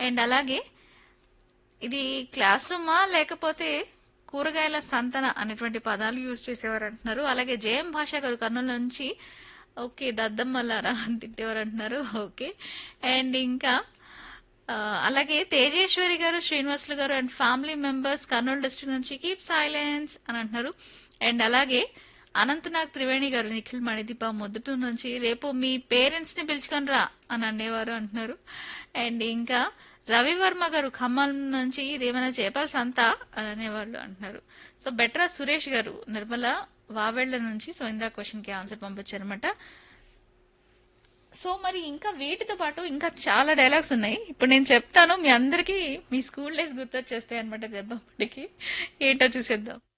and అలాగే ఇది class రూమా లేకపోతే కూరగాయల సంతన అనేటువంటి పదాలు యూజ్ చేసేవారు అంటున్నారు అలాగే జయం భాష గారు కర్నూలు నుంచి ఓకే దద్దమ్మలారా అని తిట్టేవారు అంటున్నారు ఓకే అండ్ ఇంకా ఆ, అలాగే Tejeswari garu Srinivasulu garu and family members Kurnool district నుంచి కీప్ సైలెన్స్ అని అంటున్నారు అండ్ అలాగే అనంతనాగ్ త్రివేణి గారు నిఖిల్ మణిదీప మొదటి నుంచి రేపు మీ పేరెంట్స్ ని పిలుచుకొని రా అని అనేవారు అంటున్నారు అండ్ ఇంకా రవివర్మ గారు ఖమ్మం నుంచి ఇదేమైనా చేపల సంత అని అనేవాళ్ళు అంటున్నారు సో బెటరా సురేష్ గారు నిర్మల వావెళ్ల నుంచి సో ఇందా క్వశ్చన్ కి ఆన్సర్ పంపించారనమాట సో మరి ఇంకా వీటితో పాటు ఇంకా చాలా డైలాగ్స్ ఉన్నాయి ఇప్పుడు నేను చెప్తాను మీ అందరికీ మీ స్కూల్ డేస్ గుర్తొచ్చేస్తాయి అనమాట దెబ్బప్పటికి ఏంటో చూసేద్దాం